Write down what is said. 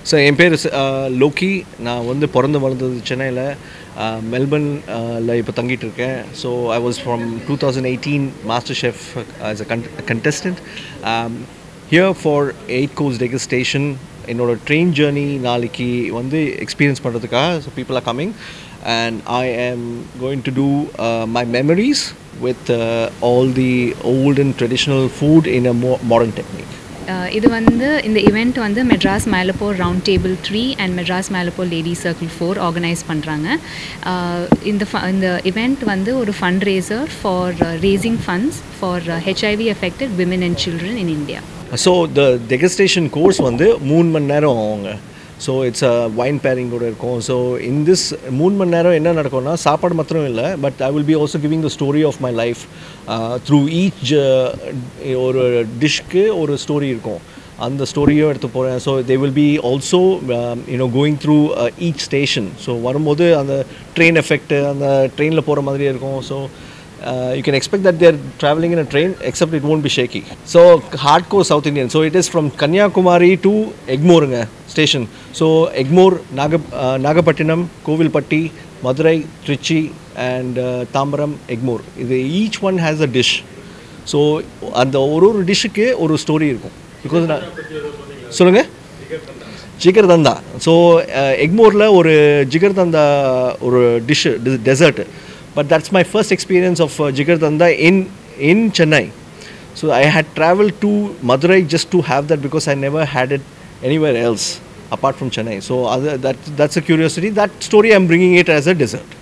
So என் பேர் Loki நான் வந்து பிறந்து வளர்ந்தது சென்னையில் மெல்பர்னில் இப்போ தங்கிட்டு இருக்கேன் so I was from two thousand eighteen MasterChef as a contestant here for eight course degustation என்னோட ட்ரெயின் ஜேர்னி நாளைக்கு வந்து எக்ஸ்பீரியன்ஸ் பண்ணுறதுக்காக so people are coming and I am going to do my memories with all the old and traditional food in a mo modern technique ah இது வந்து இந்த event வந்து Madras Mylapore round table three and Madras Mylapore lady circle four organise பண்ணுறாங்க இந்த ஃப இந்த event வந்து ஒரு fund raiser for raising funds for HIV affected women and children in India so the degustation course வந்து மூணு மணி நேரம் ஆகுங்க so it's a wine pairing கூட இருக்கும் ஸோ இன் திஸ் மூணு மணி நேரம் என்ன நடக்கும்னா சாப்பாடு மாத்திரம் இல்லை but I will be also giving the story of my life through each ஒரு டிஷ்க்கு ஒரு ஸ்டோரி இருக்கும் அந்த ஸ்டோரியும் எடுத்து போகிறேன் so they will be also you know going through each station so வரும்போது அந்த ட்ரெயின் எஃபெக்ட் அந்த ட்ரெயினில் போகிற மாதிரியே இருக்கும் so uh, you can expect that they're traveling in a train except it won't be shaky so hardcore south indian so it is from kanyakumari to egmore station so egmore Naga, uh, nagapattinam kovilpatti madurai trichy and uh, tambaram egmore இது each one has a dish so அந்த ஒரு ஒரு டிஷ்ஷுக்கு ஒரு story இருக்கும் because நான் சொல்லுங்கள் ஜிகர் தந்தா ஸோ எக்மோரில் ஒரு ஜிகர் தந்தா ஒரு dish dessert but that's my first experience of jigarthanda in in Chennai so I had travel to Madurai just to have that because I never had it anywhere else apart from Chennai. So other, that, that's a curiosity. That story I'm bringing it as a dessert.